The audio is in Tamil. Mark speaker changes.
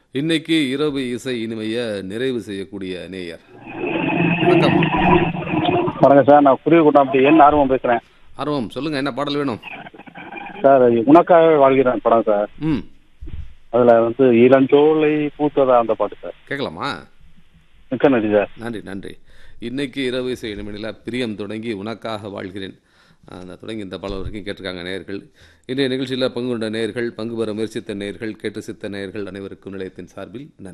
Speaker 1: இன்னைக்கு இரவு இசை இனிமைய நிறைவு செய்யக்கூடிய நேயர் வணக்கம்
Speaker 2: வணக்கம் சார் நான் புரிய கூட்டாம்பட்டி என் ஆர்வம் பேசுகிறேன்
Speaker 1: ஆர்வம் சொல்லுங்க என்ன பாடல் வேணும்
Speaker 2: சார் உனக்காக வாழ்கிறேன் படம் சார்
Speaker 1: ம்
Speaker 2: அதில் வந்து இளஞ்சோலை பூத்ததா அந்த பாட்டு சார்
Speaker 1: கேட்கலாமா
Speaker 2: மிக்க நன்றி சார்
Speaker 1: நன்றி நன்றி இன்னைக்கு இரவு இசை இனிமையில் பிரியம் தொடங்கி உனக்காக வாழ்கிறேன் அந்த தொடங்கி இந்த பாடல் வரைக்கும் கேட்டிருக்காங்க நேயர்கள் இன்றைய நிகழ்ச்சியில் பங்கு கொண்ட நேயர்கள் பங்கு பெற முயற்சித்த நேயர்கள் கேட்டு சித்த நேயர்கள் அனைவருக்கும் நிலையத்தின் சார்பில் நன்றி